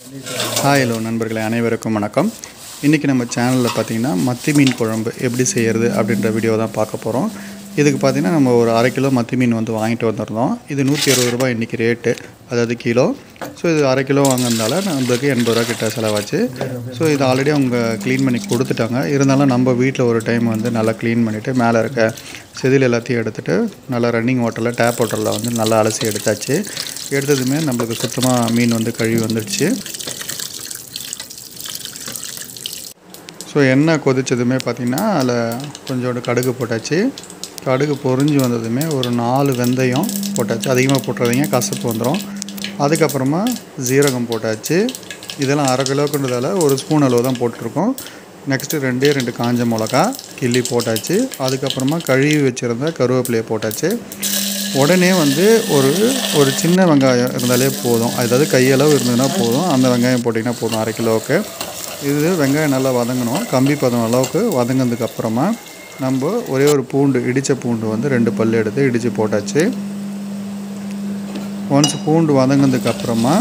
hi hello நண்பர்களே அனைவருக்கும் வணக்கம் இன்றைக்கி நம்ம சேனலில் பார்த்தீங்கன்னா மத்தி மீன் குழம்பு எப்படி செய்கிறது அப்படின்ற வீடியோ தான் பார்க்க போகிறோம் இதுக்கு பார்த்தீங்கன்னா நம்ம ஒரு அரை கிலோ மத்தி மீன் வந்து வாங்கிட்டு வந்திருந்தோம் இது நூற்றி அறுபது ரூபாய் இன்றைக்கி ரேட்டு அதாவது கிலோ ஸோ இது அரை கிலோ வாங்கினதால நம்மளுக்கு எண்பது ரூபா கிட்ட செலவாச்சு ஸோ இது ஆல்ரெடி அவங்க க்ளீன் பண்ணி கொடுத்துட்டாங்க இருந்தாலும் நம்ம வீட்டில் ஒரு டைம் வந்து நல்லா க்ளீன் பண்ணிவிட்டு மேலே இருக்க செதில் எல்லாத்தையும் எடுத்துகிட்டு நல்லா ரன்னிங் வாட்டரில் டேப் வாட்டரில் வந்து நல்லா அலசி எடுத்தாச்சு எடுத்ததுமே நம்மளுக்கு சுத்தமாக மீன் வந்து கழுவி வந்துடுச்சு ஸோ எண்ணெய் கொதிச்சதுமே பார்த்திங்கன்னா அதில் கொஞ்சோண்டு கடுகு போட்டாச்சு கடுகு பொரிஞ்சு வந்ததுமே ஒரு நாலு வெந்தயம் போட்டாச்சு அதிகமாக போட்டுறாதீங்க கசப்பு வந்துடும் அதுக்கப்புறமா ஜீரகம் போட்டாச்சு இதெல்லாம் அரை கிலோக்குன்றதால ஒரு ஸ்பூன் அளவு தான் போட்டிருக்கோம் நெக்ஸ்ட்டு ரெண்டே ரெண்டு காஞ்ச மிளகா கிள்ளி போட்டாச்சு அதுக்கப்புறமா கழுவி வச்சுருந்த கருவேப்பிலையை போட்டாச்சு உடனே வந்து ஒரு ஒரு சின்ன வெங்காயம் இருந்தாலே போதும் அதாவது கையளவு இருந்ததுன்னா போதும் அந்த வெங்காயம் போட்டிங்கன்னா போதும் அரை கிலோவுக்கு இது வெங்காயம் நல்லா வதங்கணும் கம்பி பதம் அளவுக்கு வதங்கினதுக்கு அப்புறமா நம்ம ஒரே ஒரு பூண்டு இடித்த பூண்டு வந்து ரெண்டு பல் எடுத்து இடித்து போட்டாச்சு ஒன்ஸ் பூண்டு வதங்கினதுக்கு அப்புறமா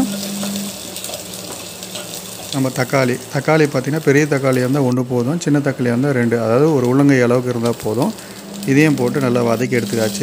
நம்ம தக்காளி தக்காளி பார்த்திங்கன்னா பெரிய தக்காளி இருந்தால் ஒன்று போதும் சின்ன தக்காளி இருந்தால் ரெண்டு அதாவது ஒரு உள்ளங்கை அளவுக்கு இருந்தால் போதும் இதையும் போட்டு நல்லா வதக்கி எடுத்துக்காச்சு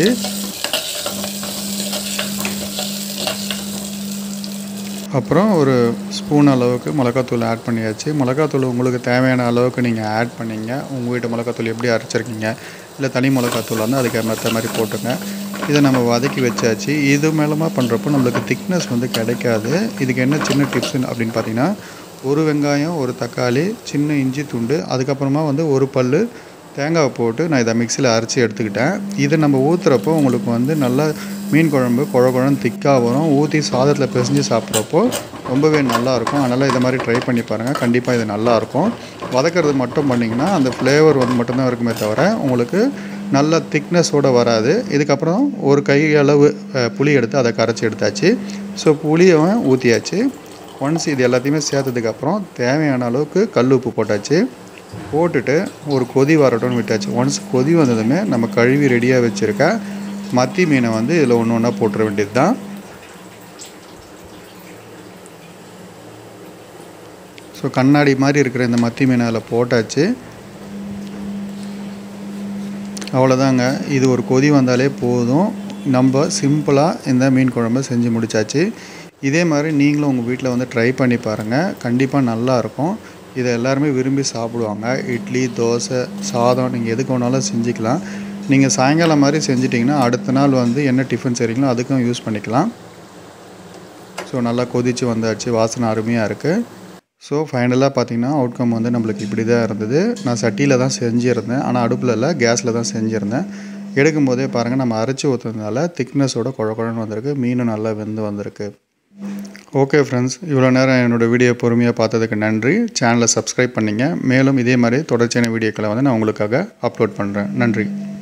அப்புறம் ஒரு ஸ்பூன் அளவுக்கு மிளகாத்தூள் ஆட் பண்ணியாச்சு மிளகாத்தூள் உங்களுக்கு தேவையான அளவுக்கு நீங்கள் ஆட் பண்ணிங்க உங்கள் வீட்டு மிளகாத்தூள் எப்படி அரைச்சிருக்கீங்க இல்லை தனி மிளகாத்தூள் வந்து அதுக்கு மற்ற மாதிரி போட்டுங்க இதை நம்ம வதக்கி வச்சாச்சு இது மேலமாக பண்ணுறப்போ நம்மளுக்கு திக்னஸ் வந்து கிடைக்காது இதுக்கு என்ன சின்ன டிப்ஸ் அப்படின்னு பார்த்தீங்கன்னா ஒரு வெங்காயம் ஒரு தக்காளி சின்ன இஞ்சி துண்டு அதுக்கப்புறமா வந்து ஒரு பல் தேங்காவை போட்டு நான் இதை மிக்சியில் அரைச்சி எடுத்துக்கிட்டேன் இதை நம்ம ஊற்றுறப்போ உங்களுக்கு வந்து நல்லா மீன் குழம்பு குழ குழம்பு திக்காக வரும் ஊற்றி சாதத்தில் பிசைஞ்சு சாப்பிட்றப்போ ரொம்பவே நல்லாயிருக்கும் அதனால் இதை மாதிரி ட்ரை பண்ணி பாருங்கள் கண்டிப்பாக இது நல்லாயிருக்கும் வதக்கிறது மட்டும் பண்ணிங்கன்னா அந்த ஃப்ளேவர் வந்து மட்டும்தான் இருக்குமே தவிர உங்களுக்கு நல்ல திக்னஸோடு வராது இதுக்கப்புறம் ஒரு கை அளவு அஹ், புளி எடுத்து அதை கரைச்சி எடுத்தாச்சு ஸோ புளியை ஊற்றியாச்சு ஒன்ஸ் இது எல்லாத்தையுமே சேர்த்ததுக்கப்புறம் தேவையான அளவுக்கு கல் உப்பு போட்டாச்சு போட்டுட்டு ஒரு கொதி வரட்டும்னு விட்டாச்சு ஒன்ஸ் கொதி வந்ததுமே நம்ம கழுவி ரெடியாக வச்சுருக்க மத்தி மீனை வந்து இதில் ஒன்று ஒன்றா போட்டுற வேண்டியது தான் ஸோ கண்ணாடி மாதிரி இருக்கிற இந்த மத்தி மீனை அதில் போட்டாச்சு அவ்வளோதாங்க இது ஒரு கொதி வந்தாலே போதும் நம்ம சிம்பிளாக இந்த மீன் குழம்பு செஞ்சு முடிச்சாச்சு இதே மாதிரி நீங்களும் உங்கள் வீட்டில் வந்து ட்ரை பண்ணி பாருங்கள் கண்டிப்பாக நல்லாயிருக்கும் இதை எல்லாருமே விரும்பி சாப்பிடுவாங்க இட்லி தோசை சாதம் நீங்கள் எதுக்கு வேணாலும் செஞ்சுக்கலாம் நீங்கள் சாயங்காலம் மாதிரி செஞ்சிட்டிங்கன்னா அடுத்த நாள் வந்து என்ன டிஃபன் செய்கிறீங்களோ அதுக்கும் யூஸ் பண்ணிக்கலாம் ஸோ நல்லா கொதித்து வந்தாச்சு வாசனை அருமையாக இருக்குது ஸோ ஃபைனலாக பார்த்தீங்கன்னா அவுட்கம் வந்து நம்மளுக்கு இப்படி தான் இருந்தது நான் சட்டியில் தான் செஞ்சுருந்தேன் ஆனால் அடுப்பில் இல்லை கேஸில் தான் செஞ்சுருந்தேன் எடுக்கும் போதே பாருங்கள் நம்ம அரைச்சி ஊற்றுறதுனால திக்னஸோட குழ குழன்னு வந்திருக்கு மீனும் நல்லா வெந்து வந்திருக்கு ஓகே ஃப்ரெண்ட்ஸ் இவ்வளோ நேரம் என்னோடய வீடியோ பொறுமையாக பார்த்ததுக்கு நன்றி சேனலை சப்ஸ்கிரைப் பண்ணிங்க மேலும் இதே மாதிரி தொடர்ச்சியான வீடியோக்களை வந்து நான் உங்களுக்காக அப்லோட் பண்ணுறேன் நன்றி